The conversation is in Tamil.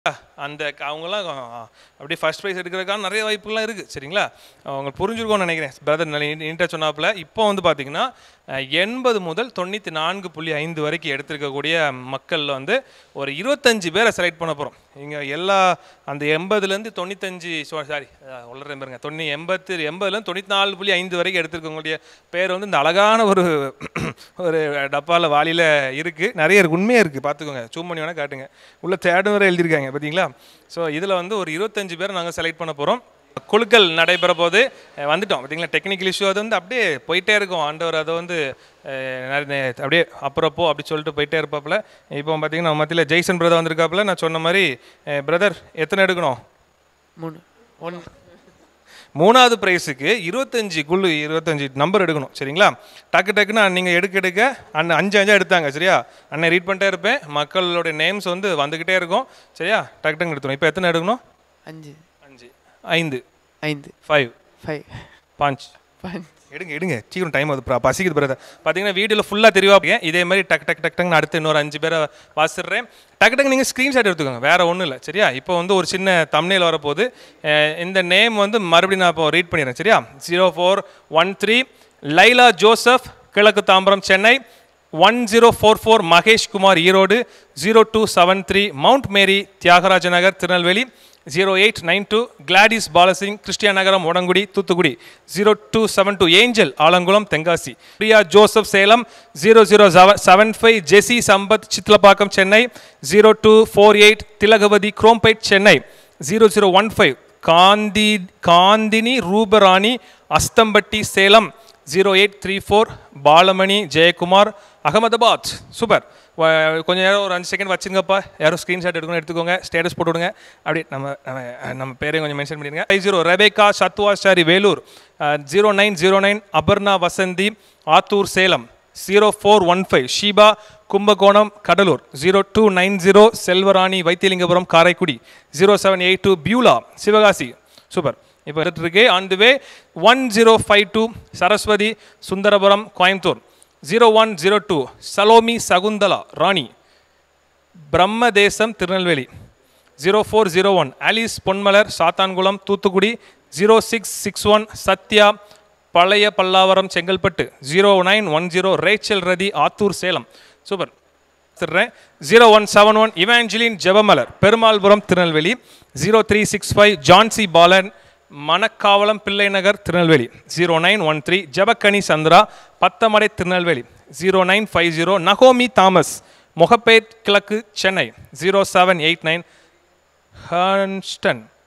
அந்த க- அவங்கெல்லாம் அப்படியே ஃபர்ஸ்ட் ப்ரைஸ் எடுக்கிறதுக்கான நிறைய வாய்ப்புகள்லாம் இருக்குது சரிங்களா அவங்க புரிஞ்சிருக்கோம்னு நினைக்கிறேன் பிரதர் நல்ல நீட்டாக சொன்னாப்புல இப்போ வந்து பார்த்தீங்கன்னா எண்பது முதல் தொண்ணூற்றி நான்கு புள்ளி ஐந்து வரைக்கும் எடுத்திருக்கக்கூடிய மக்களில் வந்து ஒரு இருபத்தஞ்சு பேரை செலக்ட் பண்ண போகிறோம் இங்கே எல்லா அந்த எண்பதுலேருந்து தொண்ணூத்தஞ்சு சாரி வளர்றேன் பாருங்க தொண்ணூ எண்பத்து எண்பதுலேருந்து தொண்ணூற்றி நாலு புள்ளி ஐந்து வரைக்கும் எடுத்திருக்கவங்களுடைய பேர் வந்து இந்த அழகான ஒரு ஒரு டப்பாவில் வாளியில் இருக்குது நிறைய இருக்குது உண்மையாக இருக்குது பார்த்துக்கோங்க ஜூம் பண்ணி வேணால் காட்டுங்க உள்ள தேடும் வரை எழுதியிருக்காங்க பார்த்தீங்களா ஸோ இதில் வந்து ஒரு இருபத்தஞ்சு பேரை நாங்கள் செலக்ட் பண்ண போகிறோம் குழுக்கள் நடைபெற போது அஹ், வந்துட்டோம் பார்த்தீங்களா டெக்னிக்கல் இஷ்யூ அது வந்து அப்படியே போயிட்டே இருக்கும் ஆண்டவர் அதை வந்து அஹ், நெ- நெ- அப்படியே அப்புறப்போ அப்படி சொல்லிட்டு போயிட்டே இருப்பாப்புல இப்போ பார்த்தீங்கன்னா மத்தியில் ஜெய்சன் பிரதர் வந்திருக்காப்புல நான் சொன்ன மாதிரி பிரதர் எத்தனை எடுக்கணும் மூணு ஒன் மூணாவது ப்ரைஸுக்கு இருபத்தஞ்சு குழு இருபத்தஞ்சு நம்பர் எடுக்கணும் சரிங்களா டக்கு டக்குன்னு நீங்கள் எடுக்க எடுக்க அண்ணன் அஞ்சு அஞ்சா எடுத்தாங்க சரியா அண்ணன் ரீட் பண்ணிட்டே இருப்பேன் மக்களோட நேம்ஸ் வந்து வந்துக்கிட்டே இருக்கும் சரியா டக்கு டக்குன்னு எடுத்துரும் இப்போ எத்தனை எடுக்கணும் அஞ்சு அஞ்சு ஐந்து ஐந்து ஃபைவ் ஃபைவ் பாஞ்ச் பஞ்ச் எடுங்க எடுங்க சீக்கிரம் டைம் அது பசிக்குது பிரதர் பார்த்தீங்கன்னா வீடியோவில் ஃபுல்லாக தெரியவா இதே மாதிரி டக் டக் டக் டக்னு அடுத்து இன்னொரு அஞ்சு பேரை வாசிடுறேன் டக்கு டக்கு நீங்கள் ஸ்க்ரீன்ஷாட் எடுத்துக்கோங்க வேற ஒன்றும் இல்லை சரியா இப்போ வந்து ஒரு சின்ன தம்னேல் வரப்போகுது அஹ் இந்த நேம் வந்து மறுபடியும் நான் இப்போ ரீட் பண்ணிடுறேன் சரியா zero four one three Laila Joseph கிழக்கு Tambaram Chennai one zero four four Mahesh Kumar Erode zero two seven three Mount Mary Thiyagaraja Nagar Tirunelveli zero eight nine two Gladys Balasingh கிறிஸ்டியா நகரம் Udangudi Thoothukudi zero two seven two Angel Alangulam Tenkasi Priya Joseph Salem zero zero seven five Jessie Sampath Chitlapakkam Chennai zero two four eight Thilagavathi Chromepet Chennai zero zero one five Gandhi காந்தினி ரூபராணி Asthampatti Salem zero eight three four Balamani Jayakumar Ahmedabad super வ- கொஞ்ச நேரம் ஒரு அஞ்சு செகண்ட் வச்சுங்கப்பா யாரும் ஸ்க்ரீன்ஷாட் எடுக்கணும் எடுத்துக்கோங்க ஸ்டேட்டஸ் போட்டு விடுங்க அப்படி நம்ம நம்ம நம்ம பேரையும் கொஞ்சம் மென்ஷன் பண்ணிடுங்க five zero Rebecca Sathuvachari Vellore zero nine zero nine Aparna Vasanthi Attur Salem zero four one five Sheba Kumbakonam Cuddalore zero two nine zero Selvarani Vaithiyalingapuram Karaikudi zero seven eight two Beulah Sivakasi super இப்போ எடுத்துட்டு இருக்கு on the way one zero five two Saraswathi Sundarapuram Coimbatore zero one zero two Salome Shakuntala Rani Brahmadesam Tirunelveli zero four zero one Alice Ponmalar Sathankulam Thoothukudi zero six six one Sathya பழைய Pallavaram Chengalpattu zero nine one zero Rachel Rathi Attur Salem super திடுறேன் zero one seven one Evangeline Jebamalar Perumalpuram Tirunelveli zero three six five Jhansi Balan Manakavalam Pillai Nagar Tirunelveli zero nine one three Jabakani Chandra Pathamadai Tirunelveli zero nine five zero நகோமி தாமஸ் முகப்பேட் கிழக்கு Chennai zero seven eight nine ஹன்ஸ்டன்